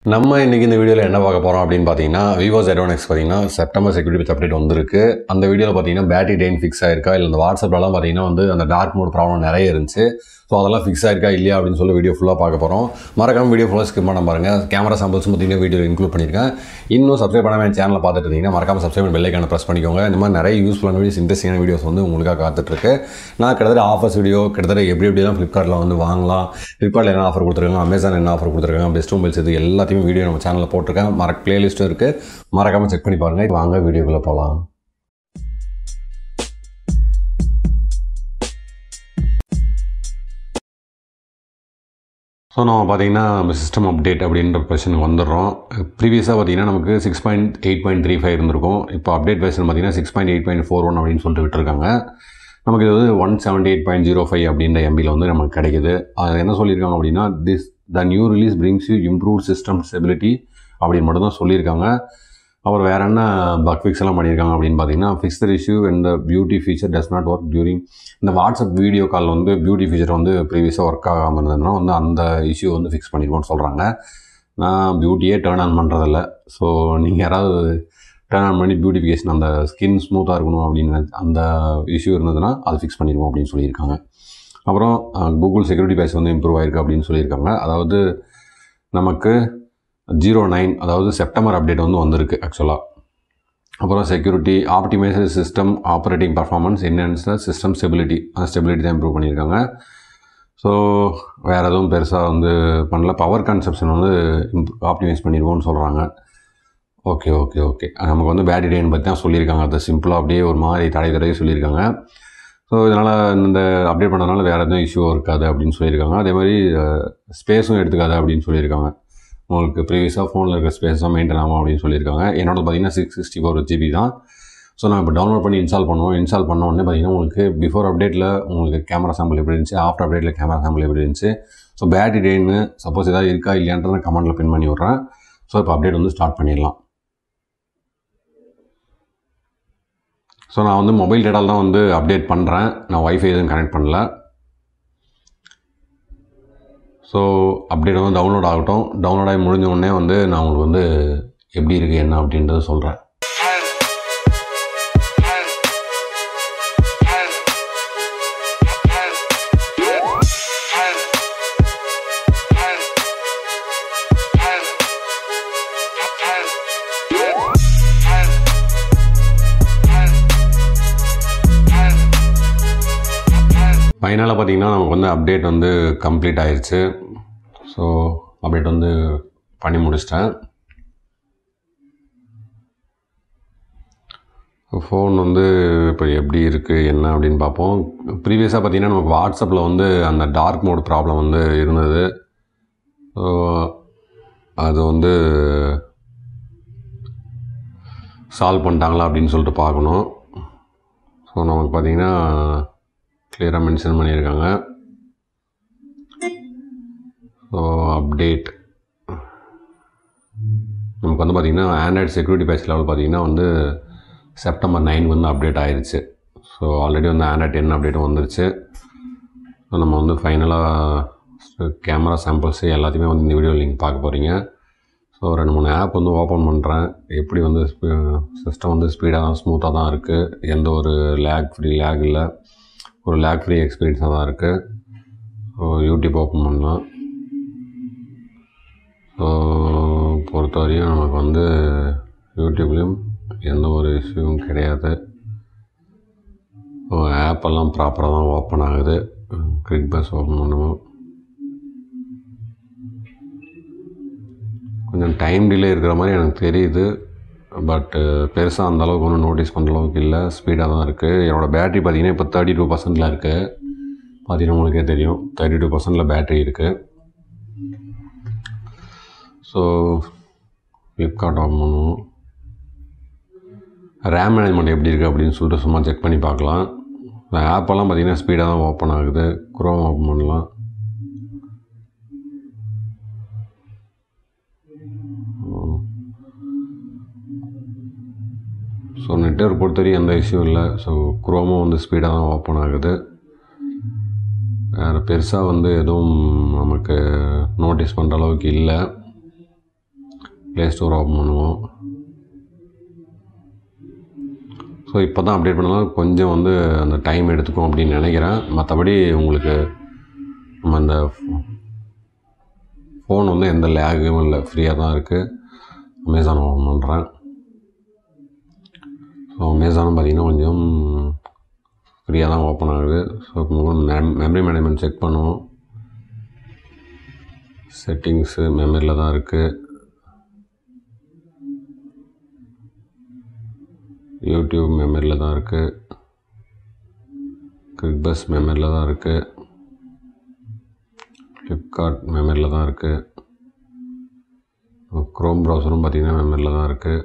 நம்ம இன்றைக்கி இந்த வீடியோவில் என்ன பார்க்க போகிறோம் அப்படின்னு பார்த்தீங்கன்னா விவோ Z1X எக்ஸ் பார்த்தீங்கன்னா செப்டம்பர் செக்யூரிட்டி பற்றி அப்டேட் வந்திருக்கு அந்த வீடியோவில் பார்த்தீங்கன்னா பேட்டரி டைன் ஃபிக்ஸ் ஆயிருக்கா இல்லை இந்த வாட்ஸ்அப்லலாம் பார்த்தீங்கன்னா வந்து அந்த டார்க் மோட் ப்ராப்ளம் நிறைய இருந்துச்சு ஸோ அதெல்லாம் ஃபிக்ஸ் ஆயிருக்கா இல்லையா அப்படின்னு சொல்லி வீடியோ ஃபுல்லாக பார்க்க போகிறோம் மறக்காம வீடியோ ஃபுல்லாக ஸ்கிப் பண்ண பாருங்க கேமரா சாம்பிள்ஸ் பார்த்தீங்கன்னா வீடியோ இன்க்ளூட் பண்ணியிருக்கேன் இன்னும் சப்ஸ்கிரைப் பண்ணாமல் என் சேனலை பார்த்துட்டு இருந்தீங்கன்னா மறக்காம சப்ஸ்கிரைப் பெல் ஐக்கான ப்ரெஸ் பண்ணிக்கோங்க இந்த மாதிரி நிறைய யூஸ்ஃபுல்லான வீடியோஸ் இன்ட்ரெஸ்டிங்கான வீடியோஸ் வந்து உங்களுக்காக காத்துட்ருக்கு நான் கிட்டத்தட்ட ஆஃபர்ஸ் வீடியோ கிட்டத்தட்ட எப்படி எப்படிலாம் ஃப்ளிப்கார்ட்டில் வந்து வாங்கலாம் ஃப்ளிப்கார்ட்டில் என்ன ஆஃபர் கொடுத்துருக்காங்க அமேசான் என்ன ஆஃபர் கொடுத்துருக்காங்க பெஸ்ட் மொபைல்ஸ் இது எல்லாத்தையுமே வீடியோ நம்ம சேனலில் போட்டிருக்கேன் மறக்க பிளேலிஸ்ட்டும் இருக்குது மறக்காமல் செக் பண்ணி பாருங்கள் வாங்க வீடியோக்குள்ளே போகலாம் ஸோ நம்ம பார்த்தீங்கன்னா நம்ம சிஸ்டம் அப்டேட் அப்படின்ற கொஸ்டினுக்கு வந்துடுறோம் ப்ரீவியஸாக பார்த்தீங்கன்னா நமக்கு six point eight point three five இருந்திருக்கும் இப்போ அப்டேட் வெர்ஷன் பார்த்தீங்கன்னா six point eight point four one அப்படின்னு சொல்லிட்டு விட்டுருக்காங்க நமக்கு இது வந்து one seventy eight point zero five அப்படின்ற எம்பியில் வந்து நமக்கு கிடைக்குது அது என்ன சொல்லியிருக்காங்க அப்படின்னா this the new release brings you improve system stability அப்படின்னு மட்டும் தான் சொல்லியிருக்காங்க அப்புறம் வேறு என்ன பக் ஃபிக்ஸ் எல்லாம் பண்ணியிருக்காங்க அப்படின்னு பார்த்தீங்கன்னா fixed the issue and beauty feature does not work during இந்த வாட்ஸ்அப் வீடியோ கால் வந்து பியூட்டி ஃபீச்சர் வந்து ப்ரீவியஸாக ஒர்க் ஆகாமல் இருந்ததுன்னா வந்து அந்த இஷ்யூ வந்து ஃபிக்ஸ் பண்ணிடுவோம்னு சொல்கிறாங்க நான் பியூட்டியே டேர்ன் ஆன் பண்ணுறதில்ல ஸோ நீங்கள் யாராவது டேர்ன் ஆன் பண்ணி பியூட்டிஃபிகேஷன் அந்த ஸ்கின் ஸ்மூத்தாக இருக்கணும் அப்படின்னு அந்த இஷ்யூ இருந்ததுன்னா அது ஃபிக்ஸ் பண்ணிடுவோம் அப்படின்னு சொல்லியிருக்காங்க அப்புறம் கூகுள் செக்யூரிட்டி பேஸ் வந்து இம்ப்ரூவ் ஆயிருக்கு அப்படின்னு சொல்லியிருக்காங்க அதாவது நமக்கு ஜீரோ நைன் அதாவது செப்டம்பர் அப்டேட் வந்து வந்திருக்கு ஆக்சுவலாக அப்புறம் security optimiser system operating performance enhance system stability அந்த ஸ்டெபிலிட்டி தான் இம்ப்ரூவ் பண்ணியிருக்காங்க ஸோ வேறு எதுவும் பெருசாக வந்து பண்ணல பவர் கன்சப்ஷன் வந்து ஆப்டிமைஸ் பண்ணிடுவோம்னு சொல்கிறாங்க ஓகே ஓகே ஓகே நமக்கு வந்து பேட்டரி டைன் பற்றி தான் சொல்லியிருக்காங்க அதை சிம்பிளாக அப்படியே ஒரு மாதிரி தடை தடவை சொல்லியிருக்காங்க ஸோ இதனால் இந்த அப்டேட் பண்ணதுனால வேறு எதுவும் இஷ்யூ இருக்காது அப்படின்னு சொல்லியிருக்காங்க அதே மாதிரி ஸ்பேஸும் எடுத்துக்காது அப்படின்னு சொல்லியிருக்காங்க உங்களுக்கு ப்ரீவியஸாக ஃபோனில் இருக்கிற ஸ்பேஸ் தான் மெயின்டைன் ஆகும் அப்படின்னு சொல்லியிருக்காங்க என்னோட பார்த்தீங்கன்னா சிக்ஸ் சிக்ஸ்டி ஃபோர் ஜிபி தான் ஸோ நான் இப்போ டவுன்லோட் பண்ணி இன்ஸ்டால் பண்ணுவோம் இன்ஸ்டால் பண்ண உடனே பார்த்தீங்கன்னா உங்களுக்கு பிஃபோர் அப்டேட்டில் உங்களுக்கு கேமரா சாம்பிள் எப்படி இருந்துச்சு ஆஃப்டர் அப்டேட்டில் கேமரா சாம்பிள் எப்படி இருந்துச்சு ஸோ பேட்டரி டைன்னு சப்போஸ் ஏதாவது இருக்கா இல்லையான்றதை கமெண்ட்டில் பின் பண்ணி விட்றேன் ஸோ இப்போ அப்டேட் வந்து ஸ்டார்ட் பண்ணிடலாம் ஸோ நான் வந்து மொபைல் டேட்டாவில் தான் வந்து அப்டேட் பண்ணுறேன் நான் ஒய்ஃபை எதுவும் கனெக்ட் பண்ணல ஸோ அப்டேட் வந்து டவுன்லோட் ஆகட்டும் டவுன்லோட் ஆகி முடிஞ்ச உடனே வந்து நான் உங்களுக்கு வந்து எப்படி இருக்குது என்ன அப்படின்றத சொல்கிறேன் ஃபைனலாக பார்த்தீங்கன்னா நமக்கு வந்து அப்டேட் வந்து கம்ப்ளீட் ஆயிடுச்சு ஸோ அப்டேட் வந்து பண்ணி முடிச்சிட்டேன் ஃபோன் வந்து இப்போ எப்படி இருக்குது என்ன அப்படின்னு பார்ப்போம் ப்ரீவியஸாக பார்த்தீங்கன்னா நமக்கு வாட்ஸ்அப்பில் வந்து அந்த டார்க் மோட் ப்ராப்ளம் வந்து இருந்தது ஸோ அது வந்து சால்வ் பண்ணிட்டாங்களா அப்படின்னு சொல்லிட்டு பார்க்கணும் ஸோ நமக்கு பார்த்தீங்கன்னா கிளியராக மென்ஷன் பண்ணியிருக்காங்க ஸோ அப்டேட் நமக்கு வந்து பார்த்திங்கன்னா ஆண்ட்ராய்டு செக்யூரிட்டி பேட்ச் லெவல் பார்த்திங்கன்னா வந்து செப்டம்பர் நைன் வந்து அப்டேட் ஆயிடுச்சு ஸோ ஆல்ரெடி வந்து ஆண்ட்ராய்ட் டென் அப்டேட்டும் வந்துருச்சு ஸோ நம்ம வந்து ஃபைனலாக கேமரா சாம்பிள்ஸ் எல்லாத்தையுமே வந்து இந்த வீடியோ லிங்க் பார்க்க போகிறீங்க ஸோ ரெண்டு மூணு ஆப் வந்து ஓப்பன் பண்ணுறேன் எப்படி வந்து சிஸ்டம் வந்து ஸ்பீடாக தான் ஸ்மூத்தாக தான் இருக்குது எந்த ஒரு லேக் ஃப்ரீ லேக் இல்லை ஒரு லேக் ஃப்ரீ எக்ஸ்பீரியன்ஸாக தான் இருக்குது ஸோ யூடியூப் ஓப்பன் பண்ணலாம் ஸோ பொறுத்தவரையும் நமக்கு வந்து யூடியூப்லேயும் எந்த ஒரு இஷ்யூவும் கிடையாது ஸோ ஆப்பெல்லாம் ப்ராப்பராக தான் ஓப்பன் ஆகுது கிரிக் பஸ் ஓப்பன் பண்ணுவோம் கொஞ்சம் டைம் டிலே இருக்கிற மாதிரி எனக்கு தெரியுது பட்டு பெருசாக அந்த அளவுக்கு ஒன்றும் நோட்டீஸ் பண்ணுற அளவுக்கு இல்லை ஸ்பீடாக தான் இருக்குது என்னோடய பேட்ரி பார்த்திங்கன்னா இப்போ தேர்ட்டி டூ பர்சன்டில் இருக்குது பார்த்தீங்கன்னா உங்களுக்கே தெரியும் தேர்ட்டி டூ பர்சன்டில் பேட்ரி இருக்குது ஸோ ஃப்ளிப்கார்ட் ஓப்பன் பண்ணுவோம் ரேம் மேனேஜ்மெண்ட் எப்படி இருக்குது அப்படின்னு சொல்லிட்டு சும்மா செக் பண்ணி பார்க்கலாம் ஆப்பெல்லாம் பார்த்திங்கன்னா ஸ்பீடாக தான் ஓப்பன் ஆகுது குரோம் ஓப்பன் பண்ணலாம் ஸோ நெட்ஒர்க் பொறுத்தவரைக்கும் எந்த இஷ்யூ இல்லை ஸோ குரோமும் வந்து ஸ்பீடாக தான் ஓப்பன் ஆகுது வேறு பெருசாக வந்து எதுவும் நமக்கு நோட்டீஸ் பண்ணுற அளவுக்கு இல்லை ப்ளே ஸ்டோர் ஓப்பன் பண்ணுவோம் ஸோ இப்போ தான் அப்டேட் பண்ணலாம் கொஞ்சம் வந்து அந்த டைம் எடுத்துக்கும் அப்படின்னு நினைக்கிறேன் மற்றபடி உங்களுக்கு நம்ம அந்த ஃபோன் வந்து எந்த லேகும் இல்லை ஃப்ரீயாக தான் இருக்குது அமேசான் ஓப்பன் பண்ணுறேன் ஸோ அமேசானும் பார்த்திங்கன்னா கொஞ்சம் ஃப்ரீயாக தான் ஓப்பன் ஆகுது ஸோ மெமரி மேனேஜ்மெண்ட் செக் பண்ணுவோம் செட்டிங்ஸு மெமரியில் தான் இருக்குது யூடியூப் மெமரியில் தான் இருக்குது கிரிக்பஸ் மெமரியில் தான் இருக்குது ஃப்ளிப்கார்ட் மெமரியில் தான் இருக்குது க்ரோம் ப்ரௌசரும் பார்த்திங்கன்னா மெமரியில் தான் இருக்குது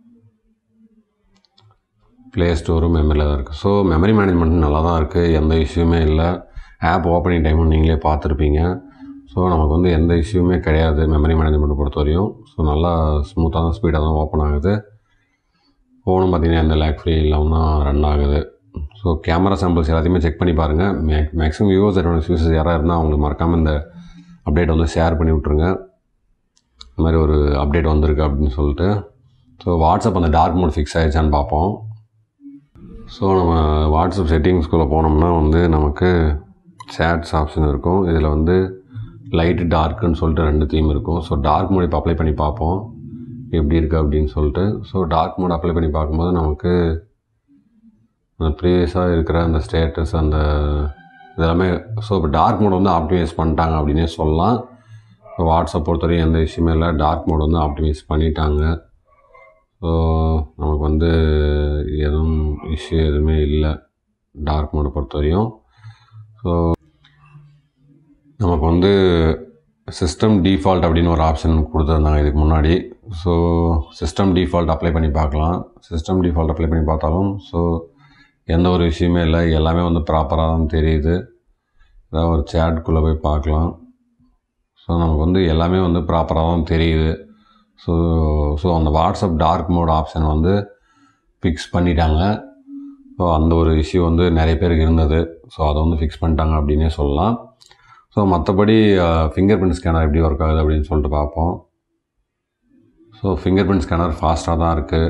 ப்ளே ஸ்டோரும் மெமரியில் தான் இருக்குது ஸோ மெமரி மேனேஜ்மெண்ட் நல்லா தான் இருக்குது எந்த இஷ்யூமே இல்லை ஆப் ஓப்பனிங் டைமும் நீங்களே பார்த்துருப்பீங்க ஸோ நமக்கு வந்து எந்த இஷ்யூமே கிடையாது மெமரி மேனேஜ்மெண்ட்டை பொறுத்த வரையும் ஸோ நல்லா ஸ்மூத்தாக தான் ஸ்பீடாக தான் ஓப்பன் ஆகுது ஃபோனும் பார்த்திங்கன்னா எந்த லேக் ஃப்ரீ இல்லாமல் தான் ரன் ஆகுது ஸோ கேமரா சாம்பிள்ஸ் எல்லாத்தையுமே செக் பண்ணி பாருங்கள் மே மேக்ஸிமம் வியூவர்ஸ் அட்வான்ஸ் யூசர்ஸ் யாராக இருந்தால் அவங்களுக்கு மறக்காமல் இந்த அப்டேட் வந்து ஷேர் பண்ணி விட்ருங்க இந்த மாதிரி ஒரு அப்டேட் வந்திருக்கு அப்படின்னு சொல்லிட்டு ஸோ வாட்ஸ்அப் அந்த டார்க் மோட் ஃபிக்ஸ் ஆகிடுச்சான்னு பார்ப்போம் ஸோ நம்ம வாட்ஸ்அப் செட்டிங்ஸ்குள்ளே போனோம்னா வந்து நமக்கு சேட்ஸ் ஆப்ஷன் இருக்கும் இதில் வந்து லைட்டு டார்க்குன்னு சொல்லிட்டு ரெண்டு தீம் இருக்கும் ஸோ டார்க் மோட் இப்போ அப்ளை பண்ணி பார்ப்போம் எப்படி இருக்குது அப்படின்னு சொல்லிட்டு ஸோ டார்க் மோட் அப்ளை பண்ணி பார்க்கும்போது நமக்கு அந்த ப்ரீவியஸாக இருக்கிற அந்த ஸ்டேட்டஸ் அந்த இதெல்லாமே ஸோ இப்போ டார்க் மோட் வந்து ஆப்டிமைஸ் பண்ணிட்டாங்க அப்படின்னே சொல்லலாம் இப்போ வாட்ஸ்அப் பொறுத்தவரையும் எந்த விஷயமே இல்லை டார்க் மோட் வந்து ஆப்டிமைஸ் பண்ணிட்டாங்க ஸோ நமக்கு வந்து எதுவும் இஷ்யூ எதுவுமே இல்லை டார்க் மோடை பொறுத்தவரையும் ஸோ நமக்கு வந்து சிஸ்டம் டிஃபால்ட் அப்படின்னு ஒரு ஆப்ஷன் கொடுத்துருந்தாங்க இதுக்கு முன்னாடி ஸோ சிஸ்டம் டிஃபால்ட் அப்ளை பண்ணி பார்க்கலாம் சிஸ்டம் டிஃபால்ட் அப்ளை பண்ணி பார்த்தாலும் ஸோ எந்த ஒரு விஷயமே இல்லை எல்லாமே வந்து ப்ராப்பராக தான் தெரியுது ஏதாவது ஒரு சேட்குள்ளே போய் பார்க்கலாம் ஸோ நமக்கு வந்து எல்லாமே வந்து ப்ராப்பராக தான் தெரியுது ஸோ ஸோ அந்த வாட்ஸ்அப் டார்க் மோட் ஆப்ஷன் வந்து ஃபிக்ஸ் பண்ணிட்டாங்க ஸோ அந்த ஒரு இஷ்யூ வந்து நிறைய பேருக்கு இருந்தது ஸோ அதை வந்து ஃபிக்ஸ் பண்ணிட்டாங்க அப்படின்னே சொல்லலாம் ஸோ மற்றபடி ஃபிங்கர் பிரிண்ட் ஸ்கேனர் எப்படி ஒர்க் ஆகுது அப்படின்னு சொல்லிட்டு பார்ப்போம் ஸோ ஃபிங்கர் பிரிண்ட் ஸ்கேனர் ஃபாஸ்ட்டாக தான் இருக்குது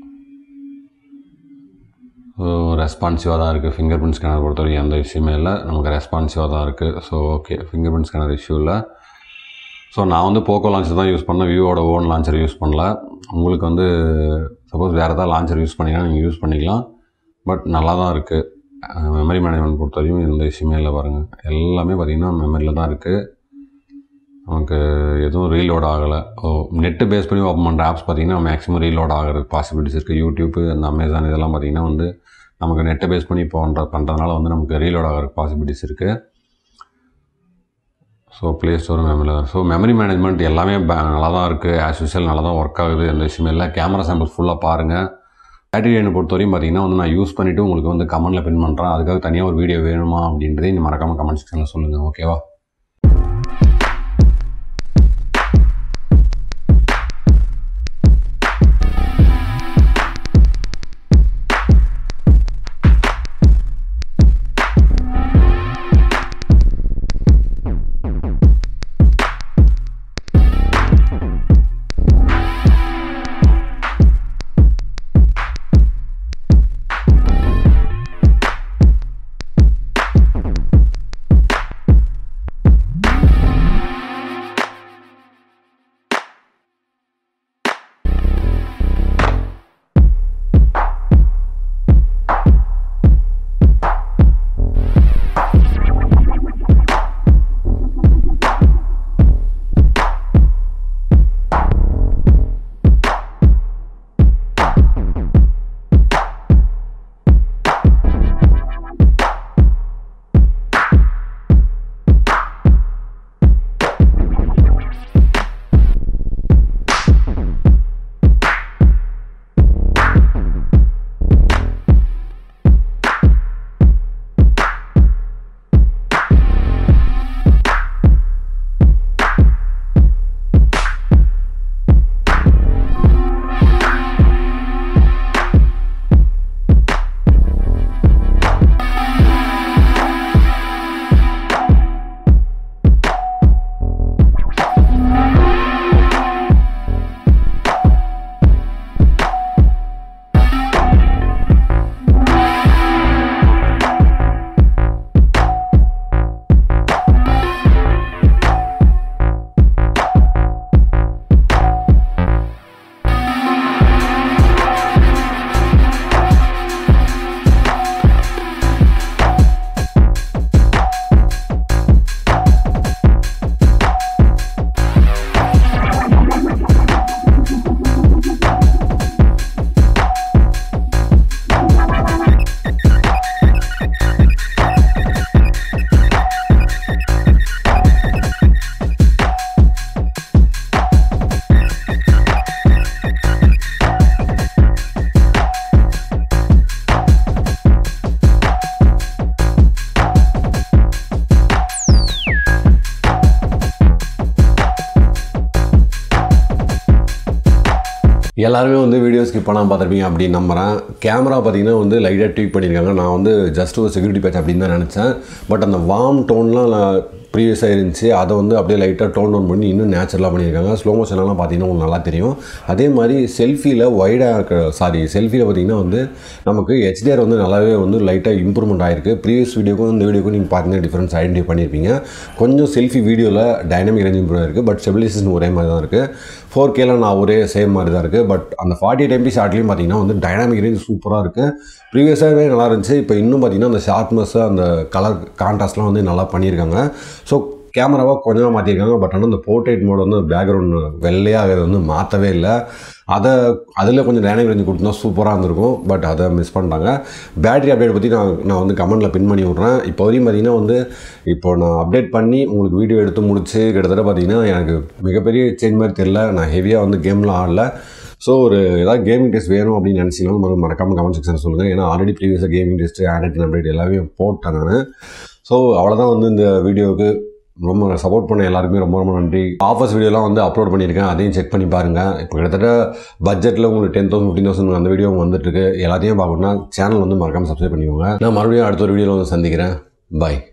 ஸோ ரெஸ்பான்சிவாக தான் இருக்குது ஃபிங்கர் பிரிண்ட் ஸ்கேனர் பொறுத்தவரைக்கும் எந்த விஷயமே இல்லை நமக்கு ரெஸ்பான்சிவாக தான் இருக்குது so okay fingerprint scanner issue இல்லை ஸோ நான் வந்து போக்கோ லான்ச்சர் தான் யூஸ் பண்ணேன் விவோட ஓன் லான்ச்சர் யூஸ் பண்ணல உங்களுக்கு வந்து சப்போஸ் வேறு ஏதாவது லான்ச்சர் யூஸ் பண்ணிங்கன்னா நீங்கள் யூஸ் பண்ணிக்கலாம் பட் நல்லா தான் இருக்குது மெமரி மேனேஜ்மெண்ட் பொறுத்த வரையும் எந்த விஷயமே இல்லை பாருங்கள் எல்லாமே பார்த்திங்கன்னா மெமரியில் தான் இருக்குது நமக்கு எதுவும் ரீலோட் ஆகலை ஓ நெட்டு பேஸ் பண்ணி ஓப்பன் பண்ணுற ஆப்ஸ் பார்த்திங்கன்னா மேக்ஸிமம் ரீலோட் ஆகிறது பாசிபிலிட்டிஸ் இருக்குது யூடியூப்பு அந்த அமேசான் இதெல்லாம் பார்த்திங்கன்னா வந்து நமக்கு நெட்டை பேஸ் பண்ணி போன்ற பண்ணுறதுனால வந்து நமக்கு ரீலோட் ஆகிற பாசிபிலிட்டிஸ் இருக்குது ஸோ ப்ளே ஸ்டோர் மெமரியில் ஸோ மெமரி மேனேஜ்மெண்ட் எல்லாமே ப- நல்லா தான் இருக்குது ஆஸ் யூஷுவல் நல்லா தான் ஒர்க் ஆகுது எந்த விஷயமே இல்லை கேமரா சாம்பிள்ஸ் ஃபுல்லாக பாருங்கள் பேட்டரி லைனை பொறுத்தவரையும் பார்த்தீங்கன்னா வந்து நான் யூஸ் பண்ணிவிட்டு உங்களுக்கு வந்து கமெண்ட்டில் பின் பண்ணுறேன் அதுக்காக தனியாக ஒரு வீடியோ வேணுமா அப்படின்றதையும் மறக்காமல் கமெண்ட் செக்ஷனில் சொல்லுங்கள் ஓகேவா எல்லாருமே வந்து வீடியோ ஸ்கிப் பண்ணாமல் பார்த்துருப்பீங்க அப்படின்னு நம்புகிறேன் கேமரா பார்த்தீங்கன்னா வந்து லைட்டாக ட்வீட் பண்ணியிருக்காங்க நான் வந்து ஜஸ்ட் ஒரு செக்யூரிட்டி பேட்ச் அப்படின்னு தான் நினச்சேன் பட் அந்த வார்ம் டோன்லாம் நான் ப்ரீவியஸாக இருந்துச்சு அதை வந்து அப்படியே லைட்டாக டோன் டவுன் பண்ணி இன்னும் நேச்சுரலாக பண்ணியிருக்காங்க ஸ்லோ மோஷன்லாம் பார்த்தீங்கன்னா உங்களுக்கு நல்லா தெரியும் அதே மாதிரி செல்ஃபியில் ஒய்டாக இருக்க சாரி செல்ஃபியில் பார்த்தீங்கன்னா வந்து நமக்கு ஹெச்டிஆர் வந்து நல்லாவே வந்து லைட்டாக இம்ப்ரூவ்மெண்ட் ஆயிருக்கு ப்ரீவியஸ் வீடியோக்கும் இந்த வீடியோக்கும் நீங்கள் பார்த்தீங்கன்னா டிஃப்ரென்ஸ் ஐடென்டிஃபை பண்ணியிருப்பீங்க கொஞ்சம் செல்ஃபி வீடியோவில் டைனமிக் ரேஞ்ச் இம்ப்ரூவ் இருக்குது பட் ஸ்டெபிலைசேஷன் ஒரே மாதிரி தான் இருக்குது ஃபோர் கேல நான் ஒரே சேம் மாதிரி தான் இருக்குது பட் அந்த ஃபார்ட்டி எயிட் எம்பி ஷார்ட்லேயும் பார்த்தீங்கன்னா வந்து டைனாமிக் ரேஞ்ச் சூப்பராக இருக்குது ப்ரீவியஸாகவே நல்லா இருந்துச்சு இப்போ இன்னும் பார்த்தீங்கன்னா அந்த ஷார்ப்னஸ் அந்த கலர் கான்ட்ராஸ்ட்லாம் வந்து நல்லா பண்ணியிருக்காங்க ஸோ கேமராவை கொஞ்சமாக மாற்றிருக்காங்க பட் ஆனால் அந்த போர்ட்ரேட் மோட் வந்து பேக்ரவுண்ட் வெள்ளையாக அதை வந்து மாற்றவே இல்லை அதை அதில் கொஞ்சம் டைனாமிக் ரேஞ்ச் கொடுத்தா சூப்பராக இருந்திருக்கும் பட் அதை மிஸ் பண்ணிட்டாங்க பேட்டரி அப்டேட் பற்றி நான் நான் வந்து கமெண்ட்டில் பின் பண்ணி விட்றேன் இப்போ வரையும் பார்த்தீங்கன்னா வந்து இப்போ நான் அப்டேட் பண்ணி உங்களுக்கு வீடியோ எடுத்து முடிச்சு கிட்டத்தட்ட பார்த்தீங்கன்னா எனக்கு மிகப்பெரிய சேஞ்ச் மாதிரி தெரில நான் ஹெவியாக வந்து கேம்லாம் ஆடல ஸோ ஒரு ஏதாவது கேமிங் டெஸ்ட் வேணும் அப்படின்னு நினச்சிங்கன்னா மறக்காம மறக்காமல் கமெண்ட் செக்ஷன் சொல்லுங்கள் ஏன்னா ஆல்ரெடி ப்ரீவியஸாக கேமிங் டெஸ்ட் ஆண்ட்ராய்ட் அப்டேட் எல்லாமே போட்டேன் நான் ஸோ அவ்வளோதான் வந்து இந்த வீடியோவுக்கு ரொம்ப சப்போர்ட் பண்ண எல்லாருக்குமே ரொம்ப ரொம்ப நன்றி ஆஃபர்ஸ் வீடியோலாம் வந்து அப்லோட் பண்ணியிருக்கேன் அதையும் செக் பண்ணி பாருங்கள் இப்போ கிட்டத்தட்ட பட்ஜெட்டில் உங்களுக்கு டென் தௌசண்ட் ஃபிஃப்டின் தௌசண்ட் அந்த வீடியோ வந்துட்டு இருக்கு எல்லாத்தையும் பார்க்கணும்னா சேனல் வந்து மறக்காமல் சப்ஸ்கிரைப் பண்ணிக்கோங்க நான் மறுபடியும் அடுத்த ஒரு வீடியோவில் வந்து சந்திக்கிறேன் பாய்